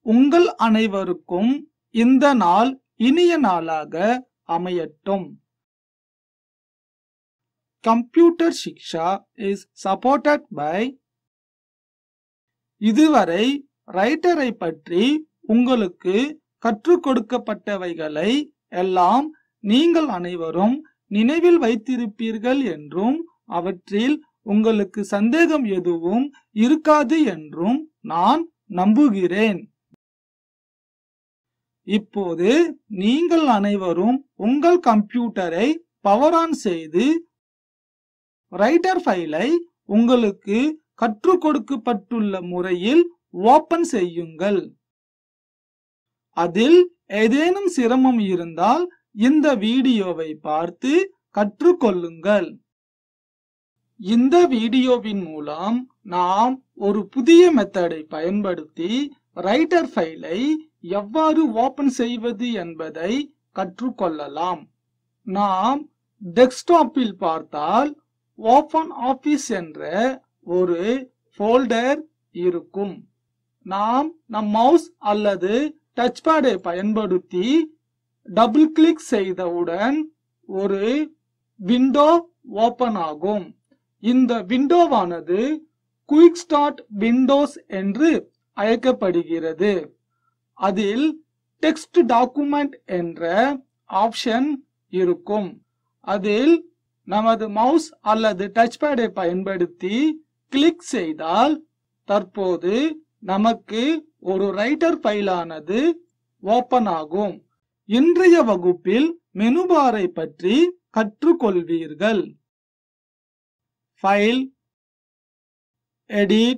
உங்கள் அனைவருக்கும் இந்த நாள் இனிய நாளாக அமையட்டும் computer Shiksha is supported by இதுவரை ரைட்டரை பற்றி உங்களுக்கு கற்றுக் கொடுக்கப்பட்டவைகளை எல்லாம் நீங்கள் அனைவரும் நினைவில் வைத்திருப்பீர்கள் என்றும் அவற்றில் உங்களுக்கு சந்தேகம் எதுவும் இருக்காது என்றும் நான் நம்புகிறேன் இப்போது நீங்கள் அனைவரும் உங்கள் கம்ப்யூட்டரை பவர் ஆன் செய்து ரைட்டர் ஃபைலை உங்களுக்கு கற்றுக் கொடுக்கப்பட்டுள்ள முறையில் ஓபன் செய்யுங்கள் அதில் ஏதேனும் சிரமம் இருந்தால் இந்த வீடியோவை பார்த்து கற்றுக்கொள்ளுங்கள் இந்த வீடியோவின் மூலம் நாம் ஒரு புதிய மெத்தடை பயன்படுத்தி ரைட்டர் ஃபைலை எவ்வாறு ஓபன் செய்வது என்பதை கற்றுக்கொள்ளலாம் நாம் டெஸ்க்டாப்பில் பார்த்தால் ஓபன் ஆபீஸ் என்ற ஒரு ஃபோல்டர் இருக்கும் நாம் நம் மவுஸ் அல்லது டச் பேடை பயன்படுத்தி டபுள் கிளிக் செய்தவுடன் ஒரு விண்டோ ஓபன் ஆகும் இந்த விண்டோவானது குயிக் ஸ்டார்ட் விண்டோஸ் என்று அழைக்கப்படுகிறது அதில் டெக்ஸ்ட் டாக்குமெண்ட் என்ற ஆப்ஷன் இருக்கும் அதில் நமது மவுஸ் அல்லது டச் பேடை பயன்படுத்தி கிளிக் செய்தால் தற்போது நமக்கு ஒரு ரைட்டர் ஃபைலானது ஓபன் ஆகும் இன்றைய வகுப்பில் மெனு பாரை பற்றி கற்றுக்கொள்வீர்கள் file edit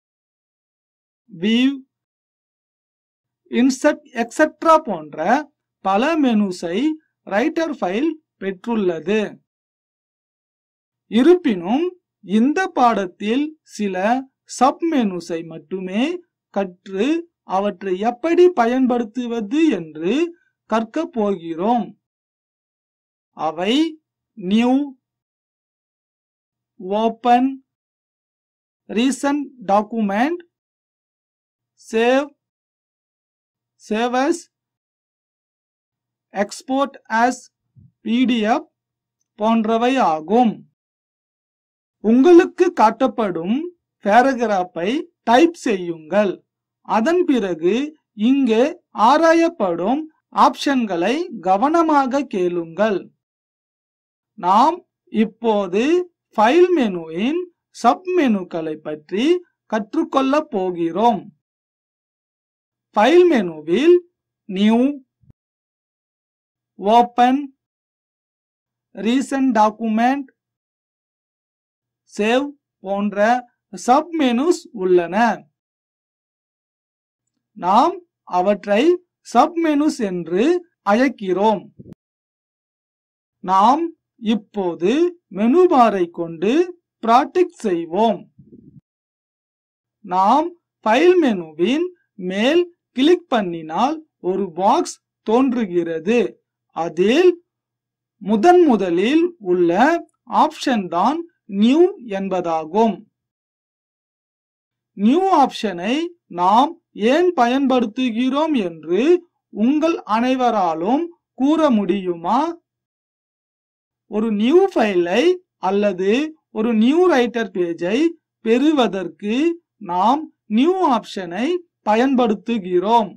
view insert etcetera போன்ற பல மெனுஸை ரைட்டர் ஃபைல் பெற்றுள்ளது இருப்பினும் இந்த பாடத்தில் சில சப் மெனுஸை மட்டுமே கற்று அவற்றை எப்படி பயன்படுத்துவது என்று கற்க போகிறோம் அவை new open recent document save save export as PDF போன்றவை ஆகும் உங்களுக்கு காட்டப்படும் பேராகிராஃபை டைப் செய்யுங்கள் அதன் பிறகு இங்கே ஆராயப்படும் ஆப்ஷன்களை கவனமாக கேளுங்கள் நாம் இப்போது ஃபைல் மெனுவின் சப் மெனுக்களை பற்றி கற்றுக்கொள்ள போகிறோம் ஃபைல் மெனுவில் new open recent document save போன்ற சப் மெனுஸ் உள்ளன நாம் அவற்றை சப் மெனுஸ் என்று அழைக்கிறோம் நாம் இப்போது மெனு பாரை கொண்டு ப்ராக்டிஸ் செய்வோம் நாம் ஃபைல் மெனுவின் மேல் கிளிக் பண்ணினால் ஒரு பாக்ஸ் தோன்றுகிறது அதில் முதன் முதலில் உள்ள ஆப்ஷன் தான் நியூ என்பதாகும் நியூ ஆப்ஷனை நாம் ஏன் பயன்படுத்துகிறோம் என்று உங்கள் அனைவராலும் கூற முடியுமா ஒரு நியூ ஃபைலை அல்லது ஒரு நியூ ரைட்டர் பேஜை பெறுவதற்கு நாம் நியூ ஆப்ஷனை பயன்படுத்துகிறோம்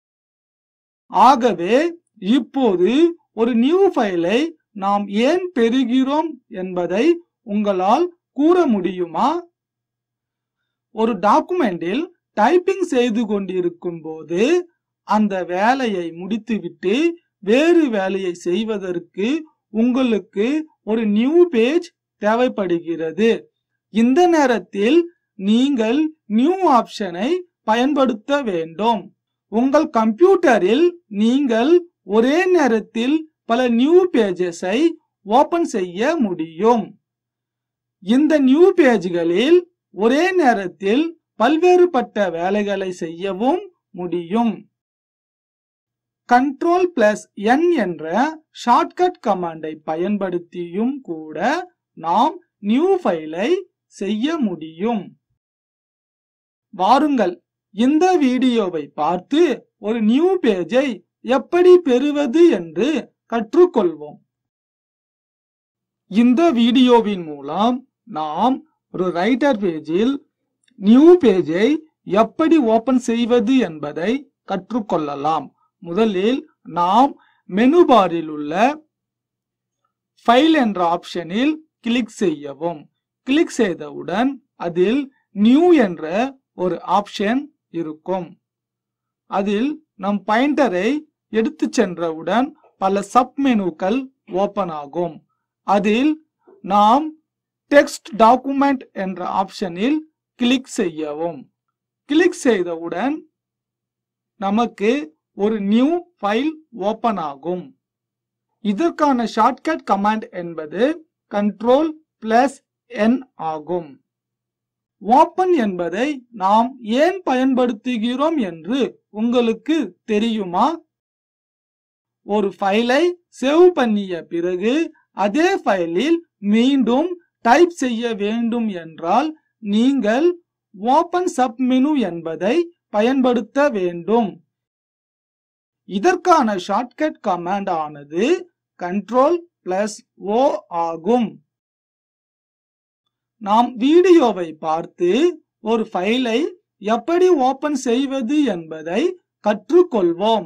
ஆகவே இப்போது ஒரு நியூ ஃபைலை நாம் ஏன் பெறுகிறோம் என்பதை உங்களால் கூற முடியுமா ஒரு டாக்குமெண்டில் டைப்பிங் செய்து கொண்டிருக்கும் போது அந்த வேலையை முடித்துவிட்டு வேறு வேலையை செய்வதற்கு உங்களுக்கு ஒரு நியூ பேஜ் தேவைப்படுகிறது இந்த நேரத்தில் நீங்கள் நியூ ஆப்ஷனை பயன்படுத்த வேண்டும் உங்கள் கம்ப்யூட்டரில் நீங்கள் ஒரே நேரத்தில் பல நியூ பேஜஸை ஓபன் செய்ய முடியும் இந்த நியூ பேஜ்களில் ஒரே நேரத்தில் பல்வேறுபட்ட வேலைகளை செய்யவும் முடியும் கண்ட்ரோல் பிளஸ் என் என்ற ஷார்ட்கட் கமாண்டை பயன்படுத்தியும் கூட நாம் நியூ ஃபைலை செய்ய முடியும் வாருங்கள் இந்த வீடியோவை பார்த்து ஒரு நியூ பேஜை எப்படி பெறுவது என்று கற்றுக்கொள்வோம் இந்த வீடியோவின் மூலம் நாம் ஒரு ரைட்டர் பேஜில் நியூ பேஜை எப்படி ஓபன் செய்வது என்பதை கற்றுக்கொள்ளலாம் முதலில் நாம் மெனு பாரில் உள்ள ஃபைல் என்ற ஆப்ஷனில் கிளிக் செய்யவும் கிளிக் செய்தவுடன் அதில் நியூ என்ற ஒரு ஆப்ஷன் இருக்கும் அதில் நம் பாயிண்டரை எடுத்து சென்றவுடன் பல சப் மெனுக்கள் ஓபன் ஆகும் அதில் நாம் டெக்ஸ்ட் டாக்குமெண்ட் என்ற ஆப்ஷனில் கிளிக் செய்யவும் கிளிக் செய்தவுடன் நமக்கு ஒரு நியூ ஃபைல் ஓபன் ஆகும் இதற்கான ஷார்ட்கட் கமாண்ட் என்பது கண்ட்ரோல் பிளஸ் என் ஆகும் ஓப்பன் என்பதை நாம் ஏன் பயன்படுத்துகிறோம் என்று உங்களுக்கு தெரியுமா ஒரு ஃபைலை சேவ் பண்ணிய பிறகு அதே ஃபைலில் மீண்டும் டைப் செய்ய வேண்டும் என்றால் நீங்கள் ஓபன் சப்மெனு என்பதை பயன்படுத்த வேண்டும் இதற்கான ஷார்ட்கட் கமாண்ட் ஆனது கண்ட்ரோல் பிளஸ் ஓ ஆகும் நாம் வீடியோவை பார்த்து ஒரு ஃபைலை எப்படி ஓபன் செய்வது என்பதை கற்றுக்கொள்வோம்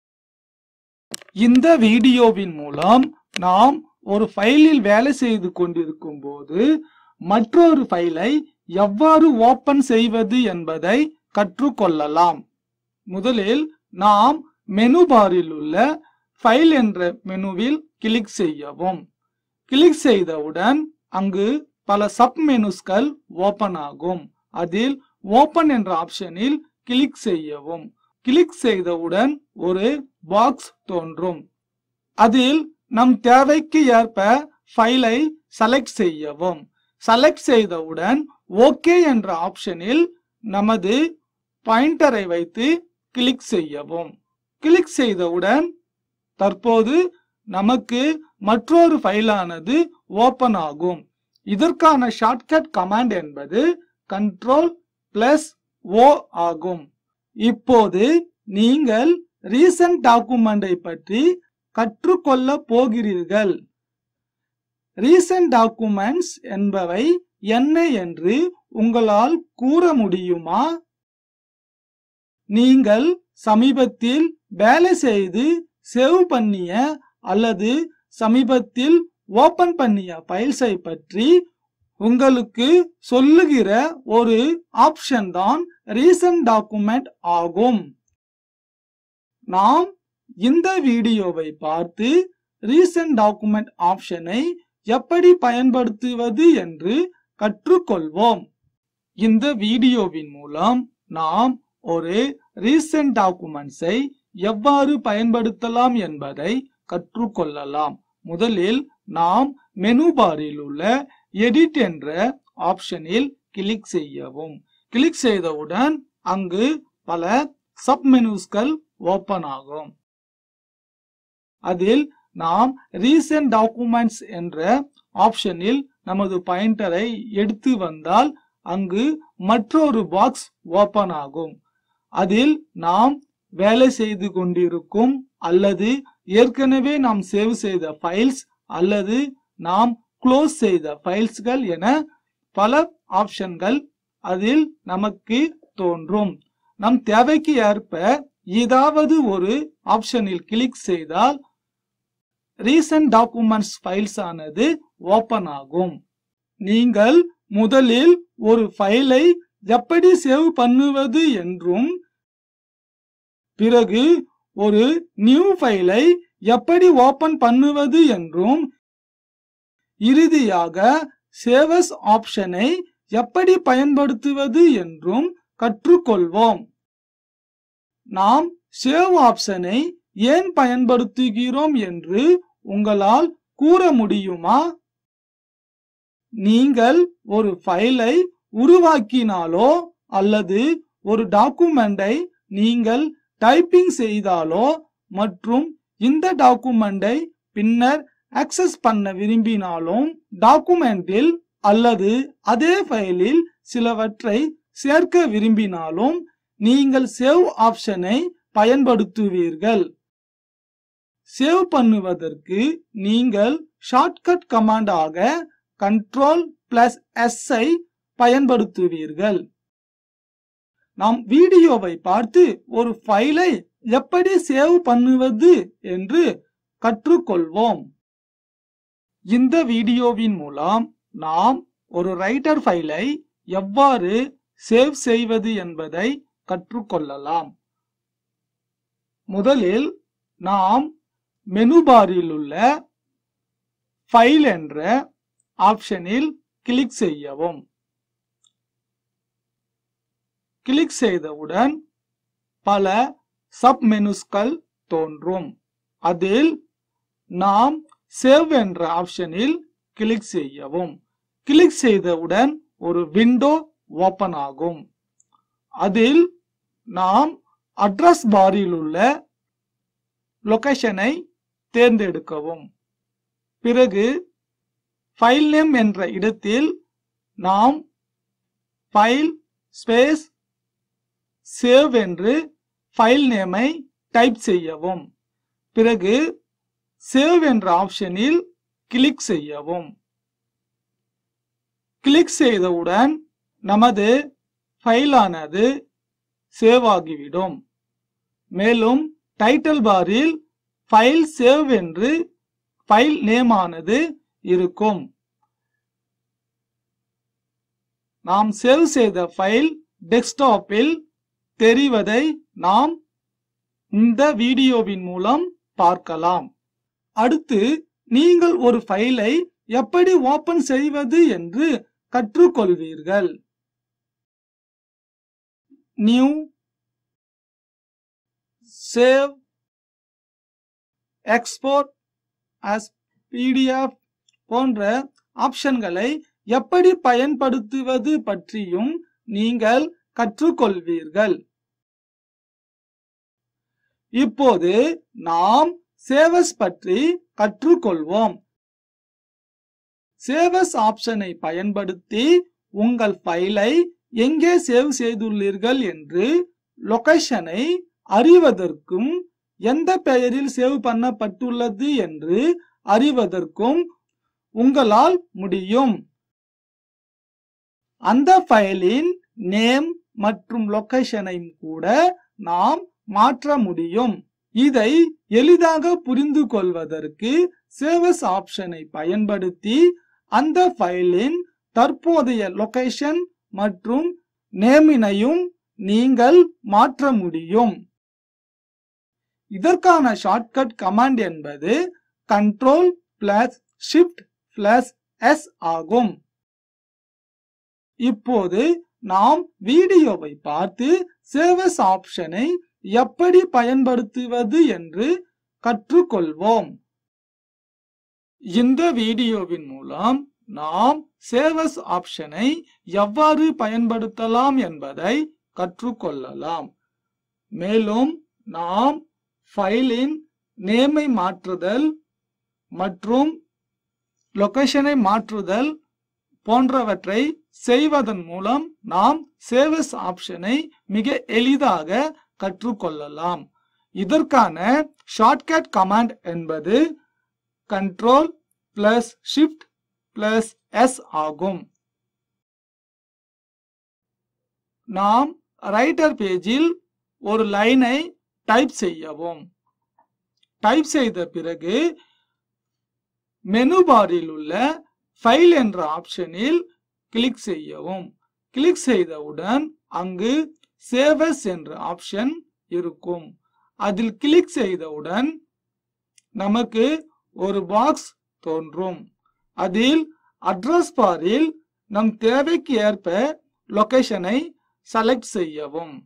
இந்த வீடியோவின் மூலம் நாம் ஒரு ஃபைலில் வேலை செய்து கொண்டிருக்கும் போது மற்றொரு ஃபைலை எவ்வாறு ஓபன் செய்வது என்பதை கற்றுக்கொள்ளலாம் முதலில் நாம் மெனு பாரில் உள்ள ஃபைல் என்ற மெனுவில் கிளிக் செய்யவும் கிளிக் செய்தவுடன் அங்கு பல சப் மெனுஸ்கள் ஓபன் ஆகும் அதில் ஓபன் என்ற ஆப்ஷனில் கிளிக் செய்யவும் கிளிக் செய்தவுடன் ஒரு பாக்ஸ் தோன்றும் அதில் நம் தேவைக்கு ஏற்ப ஃபைலை செலக்ட் செய்யவும் செலக்ட் செய்தவுடன் ஓகே என்ற ஆப்ஷனில் நமது பாயிண்டரை வைத்து கிளிக் செய்யவும் கிளிக் செய்தவுடன் தற்போது நமக்கு மற்றொரு ஃபைலானது ஓபன் ஆகும் இதற்கான ஷார்ட்கட் கமாண்ட் என்பது கண்ட்ரோல் பிளஸ் ஓ ஆகும் இப்போது நீங்கள் ரீசன்ட் டாக்குமெண்டை பற்றி கற்றுக்கொள்ள போகிறீர்கள் ரீசன்ட் டாக்குமெண்ட்ஸ் என்பவை என்ன என்று உங்களால் கூற முடியுமா நீங்கள் சமீபத்தில் வேலை செய்து சேவ் பண்ணிய அல்லது சமீபத்தில் ஓபன் பண்ணிய ஃபைல்ஸை பற்றி உங்களுக்கு சொல்லுகிற ஒரு ஆப்ஷன் தான் ரீசன்ட் டாக்குமெண்ட் ஆகும் நாம் இந்த வீடியோவை பார்த்து ரீசன்ட் டாக்குமெண்ட் ஆப்ஷனை எப்படி பயன்படுத்துவது என்று கற்றுக்கொள்வோம் இந்த வீடியோவின் மூலம் நாம் ஒரு ரீசன்ட் டாக்குமெண்ட்ஸை எவ்வாறு பயன்படுத்தலாம் என்பதை கற்றுக்கொள்ளலாம் முதலில் நாம் மெனு பாரில் உள்ள எடிட் என்ற ஆப்ஷனில் கிளிக் செய்யவும் கிளிக் செய்தவுடன் அங்கு பல சப் மெனுஸ்கள் ஓபன் ஆகும் அதில் நாம் ரீசன்ட் டாக்குமெண்ட்ஸ் என்ற ஆப்ஷனில் நமது பாயிண்டரை எடுத்து வந்தால் அங்கு மற்றொரு பாக்ஸ் ஓபன் ஆகும் அதில் நாம் வேலை செய்து கொண்டிருக்கும் அல்லது ஏற்கனவே நாம் சேவ் செய்த ஃபைல்ஸ் அல்லது நாம் க்ளோஸ் செய்த ஃபைல்ஸ்கள் என பல ஆப்ஷன்கள் அதில் நமக்கு தோன்றும் நம் தேவைக்கு ஏற்ப ஏதாவது ஒரு ஆப்ஷனில் கிளிக் செய்தால் ரீசன்ட் டாக்குமெண்ட்ஸ் ஃபைல்ஸ் ஆனது ஓபன் ஆகும் நீங்கள் முதலில் ஒரு ஃபைலை எப்படி சேவ் பண்ணுவது என்றும் பிறகு ஒரு நியூ ஃபைலை எப்படி ஓபன் பண்ணுவது என்றும் இறுதியாக சேவஸ் ஆப்ஷனை எப்படி பயன்படுத்துவது என்றும் கற்றுக்கொள்வோம் நாம் சேவ் ஆப்ஷனை ஏன் பயன்படுத்துகிறோம் என்று உங்களால் கூற முடியுமா நீங்கள் ஒரு ஃபைலை உருவாக்கினாலோ அல்லது ஒரு டாக்குமெண்டை நீங்கள் டைப்பிங் செய்தாலோ மற்றும் இந்த டாக்குமெண்டை பின்னர் அக்சஸ் பண்ண விரும்பினாலும் டாக்குமெண்டில் அல்லது அதே ஃபைலில் சிலவற்றை சேர்க்க விரும்பினாலும் நீங்கள் சேவ் ஆப்ஷனை பயன்படுத்துவீர்கள் சேவ் பண்ணுவதற்கு நீங்கள் ஷார்ட்கட் கமாண்டாக கண்ட்ரோல் பிளஸ் எஸ் ஐ பயன்படுத்துவீர்கள் நாம் வீடியோவை பார்த்து ஒரு ஃபைலை எப்படி சேவ் பண்ணுவது என்று கற்றுக்கொள்வோம் இந்த வீடியோவின் மூலம் நாம் ஒரு ரைட்டர் ஃபைலை எவ்வாறு சேவ் செய்வது என்பதை கற்றுக்கொள்ளலாம் முதலில் நாம் மெனு பாரில் உள்ள ஃபைல் என்ற ஆப்ஷனில் கிளிக் செய்யவும் கிளிக் செய்தவுடன் பல சப் மெனுஸ்கள் தோன்றும் அதில் நாம் சேவ் என்ற ஆப்ஷனில் கிளிக் செய்யவும் கிளிக் செய்தவுடன் ஒரு விண்டோ ஓபன் ஆகும் அதில் நாம் அட்ரஸ் பாரில் உள்ள லொகேஷனை தேர்ந்தெடுக்கவும் பிறகு ஃபைல் நேம் என்ற இடத்தில் நாம் ஃபைல் ஸ்பேஸ் சேவ் என்று ஃபைல் நேமை டைப் செய்யவும் பிறகு சேவ் என்ற ஆப்ஷனில் கிளிக் செய்யவும் கிளிக் செய்தவுடன் நமது ஃபைலானது சேவ் ஆகிவிடும் மேலும் டைட்டில் பாரில் ஃபைல் சேவ் என்று ஃபைல் நேம் ஆனது இருக்கும் நாம் சேவ் செய்த ஃபைல் டெஸ்க்டாப்பில் தெரிவதை நாம் இந்த வீடியோவின் மூலம் பார்க்கலாம் அடுத்து நீங்கள் ஒரு ஃபைலை எப்படி ஓபன் செய்வது என்று கற்றுக்கொள்வீர்கள் new save export as PDF போன்ற ஆப்ஷன்களை எப்படி பயன்படுத்துவது பற்றியும் நீங்கள் கற்றுக்கொள்வீர்கள் இப்போது நாம் சேவஸ் பற்றி கற்றுக்கொள்வோம் சேவஸ் ஆப்ஷனை பயன்படுத்தி உங்கள் ஃபைலை எங்கே சேவ் செய்துள்ளீர்கள் என்று லொகேஷனை அறிவதற்கும் எந்த பெயரில் சேவ் பண்ணப்பட்டுள்ளது என்று அறிவதற்கும் உங்களால் முடியும் அந்த ஃபைலின் நேம் மற்றும் லொகேஷனையும் கூட நாம் மாற்ற முடியும் இதை எளிதாக புரிந்து கொள்வதற்கு சேவஸ் ஆப்ஷனை பயன்படுத்தி அந்த ஃபைலின் தற்போதைய லொகேஷன் மற்றும் நேமினையும் நீங்கள் மாற்ற முடியும் இதற்கான ஷார்ட்கட் கமாண்ட் என்பது control plus shift plus S ஆகும் இப்போது நாம் வீடியோவை பார்த்து சேவஸ் ஆப்ஷனை எப்படி பயன்படுத்துவது என்று கற்றுக்கொள்வோம் இந்த வீடியோவின் மூலம் நாம் சேவஸ் ஆப்ஷனை எவ்வாறு பயன்படுத்தலாம் என்பதை கற்றுக்கொள்ளலாம் மேலும் நாம் ஃபைலின் நேமை மாற்றுதல் மற்றும் லொகேஷனை மாற்றுதல் போன்றவற்றை செய்வதன் மூலம் நாம் சேவஸ் ஆப்ஷனை மிக எளிதாக கற்றுக்கொள்ளலாம் இதற்கான ஷார்ட்கட் கமாண்ட் என்பது control plus shift plus S ஆகும் நாம் ரைட்டர் பேஜில் ஒரு லைனை டைப் செய்யவும் டைப் செய்த பிறகு மெனு பாரில் உள்ள ஃபைல் என்ற ஆப்ஷனில் கிளிக் செய்யவும் கிளிக் செய்தவுடன் அங்கு சேவஸ் என்ற ஆப்ஷன் இருக்கும் அதில் கிளிக் செய்தவுடன் நமக்கு ஒரு பாக்ஸ் தோன்றும் அதில் அட்ரஸ் பாரில் நம் தேவைக்கு ஏற்ப லொகேஷனை செலக்ட் செய்யவும்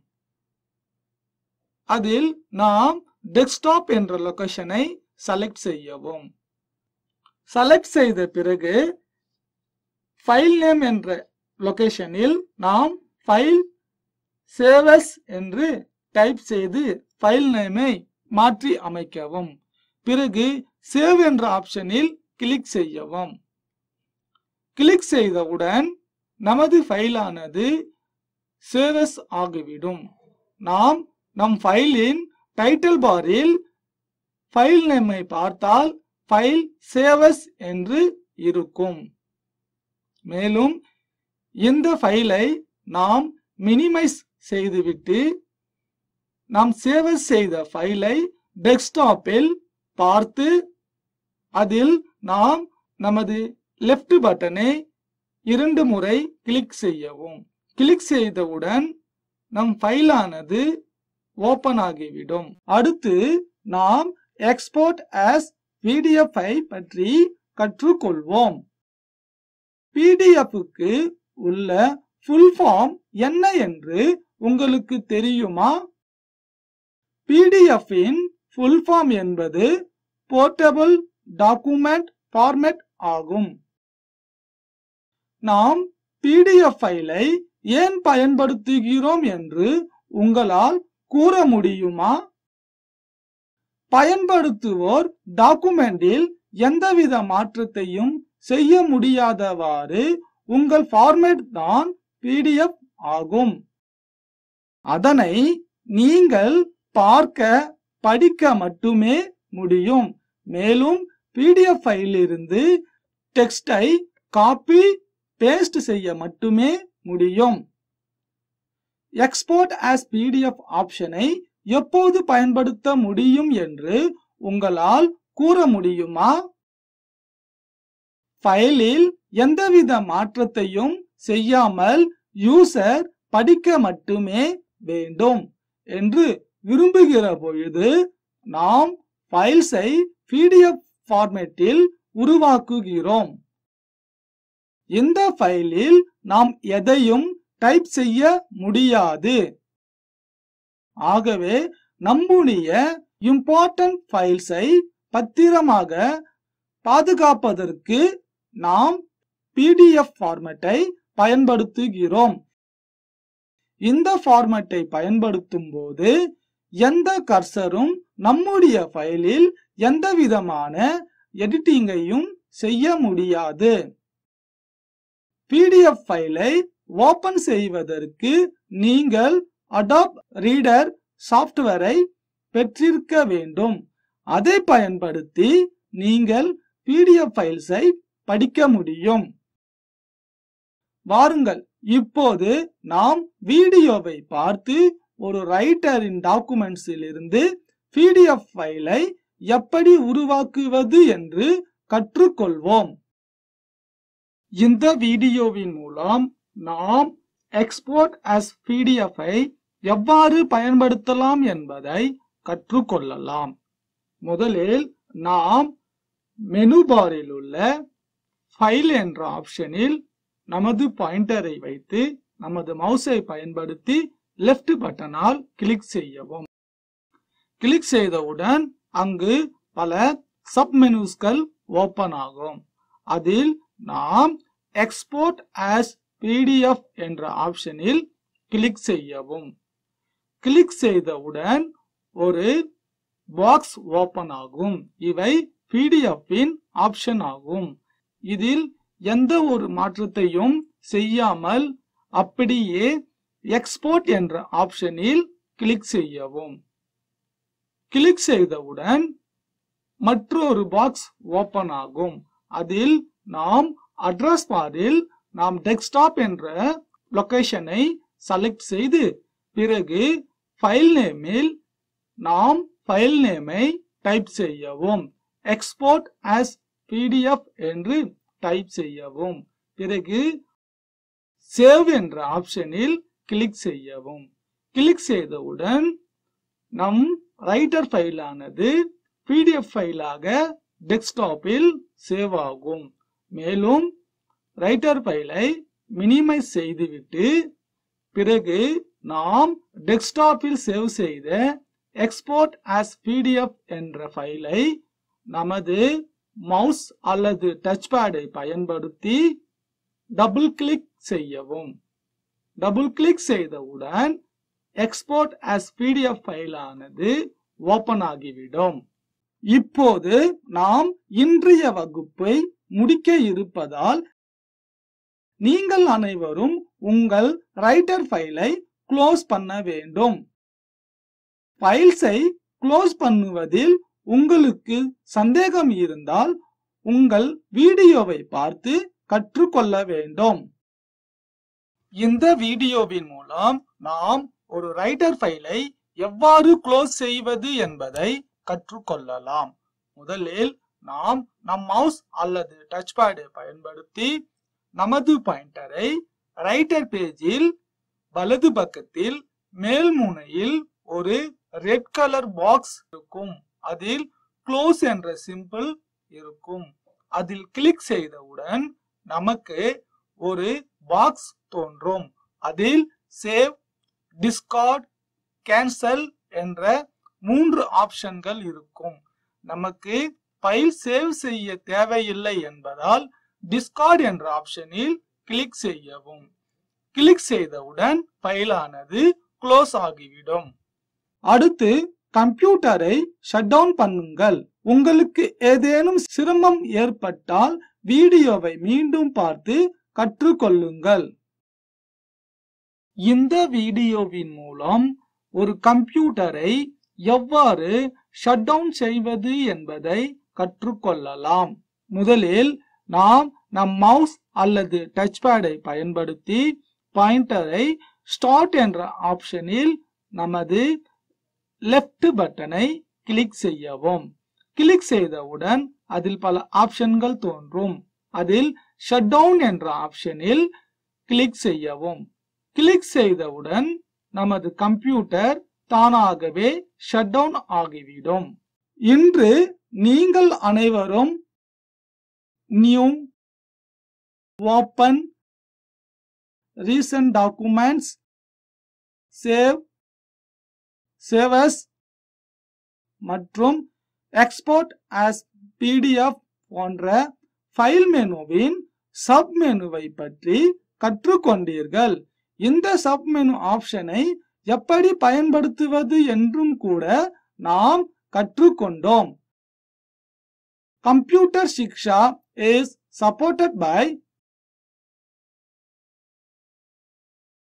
அதில் நாம் டெஸ்க்டாப் என்ற லொகேஷனை செலக்ட் செய்யவும் செலக்ட் செய்த பிறகு ஃபைல் நேம் என்ற லொகேஷனில் நாம் ஃபைல் சேவஸ் என்று டைப் செய்து ஃபைல் நேமை மாற்றி அமைக்கவும் பிறகு சேவ் என்ற ஆப்ஷனில் கிளிக் செய்யவும் கிளிக் செய்தவுடன் நமது ஃபைலானது சேவஸ் ஆகிவிடும் நாம் நம் ஃபைலின் டைட்டில் பாரில் ஃபைல் நேமை பார்த்தால் ஃபைல் சேவஸ் என்று இருக்கும் மேலும் இந்த ஃபைலை நாம் மினிமைஸ் செய்துவிட்டு நாம் சேவஸ் செய்த ஃபைலை டெஸ்க்டாப்பில் பார்த்து அதில் நாம் நமது லெஃப்ட் பட்டனை இரண்டு முறை கிளிக் செய்யவும் கிளிக் செய்தவுடன் நம் ஃபைலானது ஓபன் ஆகிவிடும் அடுத்து நாம் எக்ஸ்போர்ட் as PDF ஐ பற்றி கற்றுக்கொள்வோம் பிடிஎஃப்க்கு உள்ள ஃபுல் ஃபார்ம் என்ன என்று உங்களுக்கு தெரியுமா பிடிஎஃப்பின் ஃபுல் ஃபார்ம் என்பது போர்ட்டபிள் டாக்குமெண்ட் ஃபார்மேட் ஆகும் நாம் பிடிஎஃப் ஃபைலை ஏன் பயன்படுத்துகிறோம் என்று உங்களால் கூற முடியுமா பயன்படுத்துவோர் டாக்குமெண்டில் எந்தவித மாற்றத்தையும் செய்ய முடியாதவாறு உங்கள் ஃபார்மேட் தான் பிடிஎஃப் ஆகும் அதனை நீங்கள் பார்க்க படிக்க மட்டுமே முடியும் மேலும் பிடிஎஃப் ஃபைலிலிருந்து டெக்ஸ்டை காப்பி பேஸ்ட் செய்ய மட்டுமே முடியும் எக்ஸ்போர்ட் as பிடிஎஃப் ஆப்ஷனை எப்போது பயன்படுத்த முடியும் என்று உங்களால் கூற முடியுமா ஃபைலில் எந்தவித மாற்றத்தையும் செய்யாமல் யூசர் படிக்க மட்டுமே வேண்டும் என்று விரும்புகிற பொழுது நாம் ஃபைல்ஸை பிடிஎஃப் ஃபார்மேட்டில் உருவாக்குகிறோம் இந்த ஃபைலில் நாம் எதையும் டைப் செய்ய முடியாது ஆகவே நம்முடைய இம்பார்ட்டன்ட் ஃபைல்ஸை பத்திரமாக பாதுகாப்பதற்கு நாம் பிடிஎஃப் ஃபார்மேட்டை பயன்படுத்துகிறோம் இந்த ஃபார்மேட்டை பயன்படுத்தும் போது எந்த கர்சரும் நம்முடைய ஃபைலில் எந்த விதமான எடிட்டிங்கையும் செய்ய முடியாது பிடிஎஃப் ஃபைலை ஓபன் செய்வதற்கு நீங்கள் அடாப் ரீடர் சாஃப்ட்வேரை பெற்றிருக்க வேண்டும் அதை பயன்படுத்தி நீங்கள் பிடிஎஃப் ஃபைல்ஸை படிக்க முடியும் வாருங்கள் இப்போது நாம் வீடியோவை பார்த்து ஒரு ரைட்டரின் டாக்குமெண்ட்ஸில் இருந்து பிடிஎஃப் ஃபைலை எப்படி உருவாக்குவது என்று கற்றுக்கொள்வோம் இந்த வீடியோவின் மூலம் நாம் எக்ஸ்போர்ட் as PDF ஐ எவ்வாறு பயன்படுத்தலாம் என்பதை கற்றுக்கொள்ளலாம் முதலில் நாம் மெனு பாரில் உள்ள ஃபைல் என்ற ஆப்ஷனில் நமது பாயிண்டரை வைத்து நமது மவுஸை பயன்படுத்தி லெஃப்ட் பட்டனால் கிளிக் செய்யவும் கிளிக் செய்தவுடன் அங்கு பல சப் மெனுஸ்கள் ஓபன் ஆகும் அதில் நாம் எக்ஸ்போர்ட் as பிடிஎஃப் என்ற ஆப்ஷனில் கிளிக் செய்யவும் கிளிக் செய்தவுடன் ஒரு பாக்ஸ் ஓபன் ஆகும் இவை பிடிஎஃப்பின் ஆப்ஷன் ஆகும் இதில் எந்த ஒரு மாற்றத்தையும் செய்யாமல் அப்படியே எக்ஸ்போர்ட் என்ற ஆப்ஷனில் கிளிக் செய்யவும் கிளிக் செய்தவுடன் மற்றொரு பாக்ஸ் ஓபன் ஆகும் அதில் நாம் அட்ரஸ் பாரில் நாம் டெஸ்க்டாப் என்ற லொகேஷனை செலக்ட் செய்து பிறகு ஃபைல் நேமில் நாம் ஃபைல் நேமை டைப் செய்யவும் எக்ஸ்போர்ட் as பிடிஎஃப் என்று டைப் செய்யவும் பிறகு சேவ் என்ற ஆப்ஷனில் கிளிக் செய்யவும் கிளிக் செய்தவுடன் நம் ரைட்டர் ஃபைலானது பிடிஎஃப் ஃபைலாக டெஸ்க்டாப்பில் சேவ் ஆகும் மேலும் ரைட்டர் ஃபைலை மினிமைஸ் செய்துவிட்டு பிறகு நாம் டெஸ்க்டாப்பில் சேவ் செய்த எக்ஸ்போர்ட் as பிடிஎஃப் என்ற ஃபைலை நமது மவுஸ் அல்லது டச் பேடை பயன்படுத்தி டபுள் கிளிக் செய்யவும் டபுள் கிளிக் செய்தவுடன் எக்ஸ்போர்ட் as பிடிஎஃப் ஃபைலானது ஓபன் ஆகிவிடும் இப்போது நாம் இன்றைய வகுப்பை முடிக்க இருப்பதால் நீங்கள் அனைவரும் உங்கள் ரைட்டர் ஃபைலை க்ளோஸ் பண்ண வேண்டும் ஃபைல்ஸை க்ளோஸ் பண்ணுவதில் உங்களுக்கு சந்தேகம் இருந்தால் உங்கள் வீடியோவை பார்த்து கற்றுக்கொள்ள வேண்டும் இந்த வீடியோவின் மூலம் நாம் ஒரு ரைட்டர் ஃபைலை எவ்வாறு க்ளோஸ் செய்வது என்பதை கற்றுக்கொள்ளலாம் முதலில் நாம் நம் மவுஸ் அல்லது டச் பேடை பயன்படுத்தி நமது பாயிண்டரை ரைட்டர் பேஜில் வலது பக்கத்தில் மேல் முனையில் ஒரு ரெட் கலர் பாக்ஸ் இருக்கும் அதில் க்ளோஸ் என்ற சிம்பிள் இருக்கும் அதில் கிளிக் செய்தவுடன் நமக்கு ஒரு பாக்ஸ் தோன்றும் அதில் சேவ் டிஸ்கார்ட் கேன்சல் என்ற மூன்று ஆப்ஷன்கள் இருக்கும் நமக்கு ஃபைல் சேவ் செய்ய தேவையில்லை என்பதால் டிஸ்கார்ட் என்ற ஆப்ஷனில் கிளிக் செய்யவும் கிளிக் செய்தவுடன் ஃபைலானது க்ளோஸ் ஆகிவிடும் அடுத்து கம்ப்யூட்டரை ஷட் டவுன் பண்ணுங்கள் உங்களுக்கு ஏதேனும் சிரமம் ஏற்பட்டால் வீடியோவை மீண்டும் பார்த்து கற்றுக்கொள்ளுங்கள் இந்த வீடியோவின் மூலம் ஒரு கம்ப்யூட்டரை எவ்வாறு ஷட் டவுன் செய்வது என்பதை கற்றுக்கொள்ளலாம் முதலில் நாம் நம் மவுஸ் அல்லது டச் பேடை பயன்படுத்தி பாயிண்டரை ஸ்டார்ட் என்ற ஆப்ஷனில் நமது லெஃப்ட் பட்டனை கிளிக் செய்யவும் கிளிக் செய்தவுடன் அதில் பல ஆப்ஷன்கள் தோன்றும் அதில் ஷட் டவுன் என்ற ஆப்ஷனில் கிளிக் செய்யவும் கிளிக் செய்தவுடன் நமது கம்ப்யூட்டர் தானாகவே ஷட் டவுன் ஆகிவிடும் இன்று நீங்கள் அனைவரும் new open recent documents save save as மற்றும் எக்ஸ்போர்ட் ஆஸ் பிடிஎஃப் போன்ற ஃபைல் மெனுவின் சப் மெனுவை பற்றி கற்றுக்கொண்டீர்கள் இந்த சப் மெனு ஆப்ஷனை எப்படி பயன்படுத்துவது என்றும் கூட நாம் கற்றுக்கொண்டோம் computer Shiksha is supported by